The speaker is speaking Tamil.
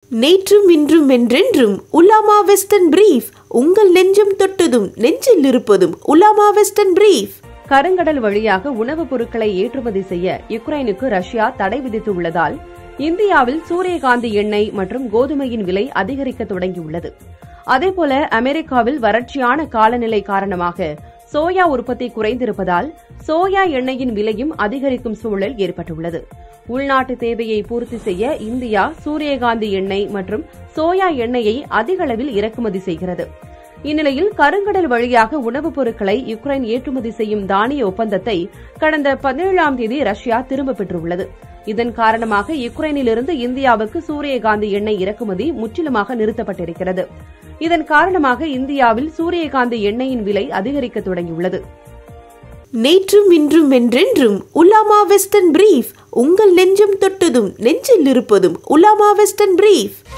நேற்றும் இன்றும் என்றென்றும் உலாமா வெஸ்டர்ன் பிரீஃப் உங்கள் நெஞ்சம் தொட்டதும் நெஞ்சில் இருப்பதும் உலாமா வெஸ்டர்ன் பிரீஃப் கருங்கடல் வழியாக உணவுப் பொருட்களை ஏற்றுமதி செய்ய யுக்ரைனுக்கு ரஷ்யா தடை விதித்துள்ளதால் இந்தியாவில் சூரியகாந்தி எண்ணெய் மற்றும் கோதுமையின் விலை அதிகரிக்க தொடங்கியுள்ளது அதேபோல அமெரிக்காவில் வறட்சியான காலநிலை காரணமாக சோயா உற்பத்தி குறைந்திருப்பதால் சோயா எண்ணெயின் விலையும் அதிகரிக்கும் சூழல் ஏற்பட்டுள்ளது உள்நாட்டு தேவையை பூர்த்தி செய்ய இந்தியா சூரியகாந்தி எண்ணெய் மற்றும் சோயா எண்ணெயை அதிக அளவில் இறக்குமதி செய்கிறது இந்நிலையில் கருங்கடல் வழியாக உணவுப் பொருட்களை யுக்ரைன் ஏற்றுமதி செய்யும் தானிய ஒப்பந்தத்தை கடந்த பதினேழாம் தேதி ரஷ்யா திரும்பப் பெற்றுள்ளது இதன் காரணமாக யுக்ரைனிலிருந்து இந்தியாவுக்கு சூரியகாந்தி எண்ணெய் இறக்குமதி முற்றிலுமாக நிறுத்தப்பட்டிருக்கிறது இதன் காரணமாக இந்தியாவில் சூரியகாந்தி எண்ணெயின் விலை அதிகரிக்க தொடங்கியுள்ளது நேற்றும் இன்றும் என்றென்றும் உலாமா வெஸ்டர்ன் பிரீஃப் உங்கள் நெஞ்சம் தொட்டதும் நெஞ்சில் இருப்பதும் உலாமா வெஸ்டர்ன் பிரீஃப்